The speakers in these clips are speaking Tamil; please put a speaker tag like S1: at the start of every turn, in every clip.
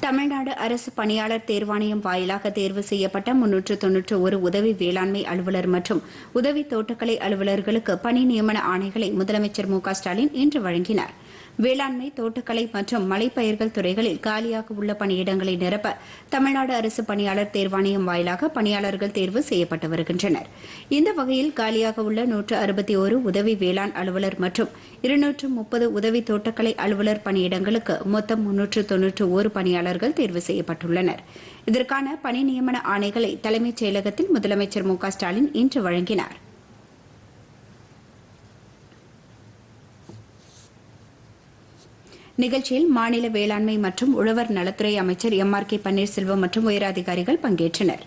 S1: தமிழ்நாடு அரசு பணியாளர் தேர்வாணையம் வாயிலாக தேர்வு செய்யப்பட்ட முன்னூற்று தொன்னூற்று ஒரு உதவி வேளாண்மை அலுவலர் மற்றும் உதவி தோட்டக்கலை அலுவலர்களுக்கு பணி நியமன ஆணைகளை முதலமைச்சர் மு க ஸ்டாலின் இன்று வழங்கினார் வேளாண்மை தோட்டக்கலை மற்றும் மலைப்பயிர்கள் துறைகளில் காலியாக உள்ள பணியிடங்களை நிரப்ப தமிழ்நாடு அரசு பணியாளர் தேர்வாணையம் வாயிலாக பணியாளர்கள் தேர்வு செய்யப்பட்டு வருகின்றனர் இந்த வகையில் காலியாக உள்ள நூற்று அறுபத்தி ஒரு உதவி வேளாண் அலுவலர் மற்றும் இருநூற்று முப்பது உதவி தோட்டக்கலை அலுவலர் பணியிடங்களுக்கு மொத்தம் முன்னூற்று தொன்னூற்று ஒரு பணியாளர்கள் தேர்வு செய்யப்பட்டுள்ளனர் இதற்கான பணி நியமன ஆணைகளை தலைமைச் செயலகத்தில் முதலமைச்சர் மு க ஸ்டாலின் இன்று வழங்கினார் நிகழ்ச்சியில் மாநில வேளாண்மை மற்றும் உழவர் நலத்துறை அமைச்சர் எம் ஆர் கே பன்னீர்செல்வம் மற்றும் உயரதிகாரிகள் பங்கேற்றனர்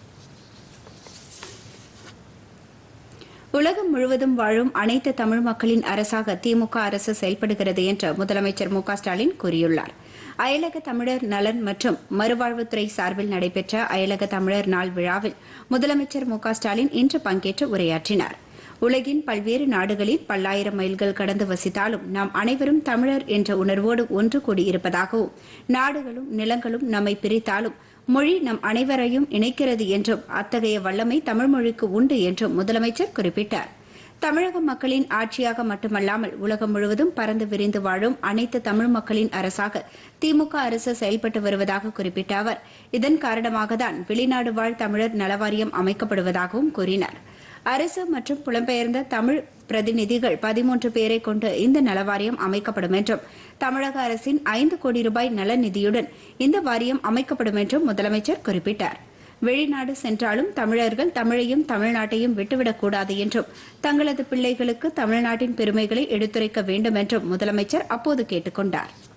S1: உலகம் முழுவதும் வாழும் அனைத்து தமிழ் மக்களின் அரசாக திமுக அரசு செயல்படுகிறது என்று முதலமைச்சர் மு க ஸ்டாலின் கூறியுள்ளார் அயலக தமிழர் நலன் மற்றும் மறுவாழ்வுத்துறை சார்பில் நடைபெற்ற அயலக தமிழர் நாள் விழாவில் முதலமைச்சர் மு க ஸ்டாலின் இன்று பங்கேற்று உரையாற்றினார் உலகின் பல்வேறு நாடுகளில் பல்லாயிரம் மைல்கள் கடந்து வசித்தாலும் நாம் அனைவரும் தமிழர் என்ற உணர்வோடு ஒன்று கூடியிருப்பதாகவும் நாடுகளும் நிலங்களும் நம்மை பிரித்தாலும் மொழி நம் அனைவரையும் இணைக்கிறது என்றும் அத்தகைய வல்லமை தமிழ் மொழிக்கு உண்டு என்றும் முதலமைச்சர் குறிப்பிட்டார் தமிழக மக்களின் ஆட்சியாக மட்டுமல்லாமல் உலகம் முழுவதும் பறந்து விரிந்து வாழும் அனைத்து தமிழ் மக்களின் அரசாக திமுக அரசு செயல்பட்டு வருவதாக குறிப்பிட்ட அவர் இதன் காரணமாகத்தான் வெளிநாடு வாழ் தமிழர் நலவாரியம் அமைக்கப்படுவதாகவும் கூறினார் அரசு மற்றும் புலம்பெயர்ந்த தமிழ் பிரதிநிதிகள் பதிமூன்று பேரை கொண்டு இந்த நலவாரியம் அமைக்கப்படும் என்றும் தமிழக அரசின் ஐந்து கோடி ரூபாய் நல நிதியுடன் இந்த வாரியம் அமைக்கப்படும் என்றும் முதலமைச்சர் குறிப்பிட்டார் வெளிநாடு சென்றாலும் தமிழர்கள் தமிழையும் தமிழ்நாட்டையும் விட்டுவிடக்கூடாது என்றும் தங்களது பிள்ளைகளுக்கு தமிழ்நாட்டின் பெருமைகளை எடுத்துரைக்க வேண்டும் என்றும் முதலமைச்சர் அப்போது கேட்டுக் கொண்டாா்